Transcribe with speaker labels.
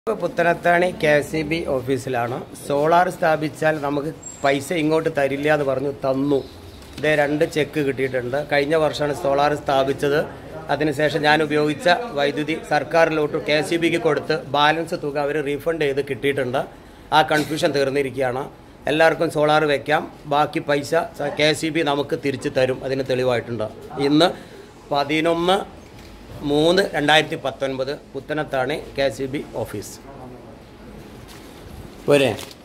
Speaker 1: ഇപ്പോൾ Puthanathani K S C B ഓഫീസിലാണ് solar സ്ഥാപിച്ചാൽ നമുക്ക് പൈസ ഇങ്ങോട്ട് തരില്ല എന്ന് പറഞ്ഞു തന്നു ഇതേ രണ്ട് ചെക്ക് കിട്ടിയിട്ടുണ്ട് കഴിഞ്ഞ വർഷമാണ് സോളാർ സ്ഥാപിച്ചത് അതിനുശേഷം ഞാൻ ഉപയോഗിച്ച വൈദ്യുതി സർക്കാരിലോട്ട് കെ എസ് സി ബിക്ക് കൊടുത്ത് ബാലൻസ് തുക അവർ റീഫണ്ട് ചെയ്ത് കിട്ടിയിട്ടുണ്ട് ആ കൺഫ്യൂഷൻ തീർന്നിരിക്കുകയാണ് എല്ലാവർക്കും സോളാർ വെക്കാം ബാക്കി പൈസ കെ എസ് സി ബി നമുക്ക് തിരിച്ചു തരും അതിന് തെളിവായിട്ടുണ്ട് ഇന്ന് പതിനൊന്ന് മൂന്ന് രണ്ടായിരത്തി പത്തൊൻപത് പുത്തനത്താണ് കെ സി ബി ഓഫീസ് പോരെ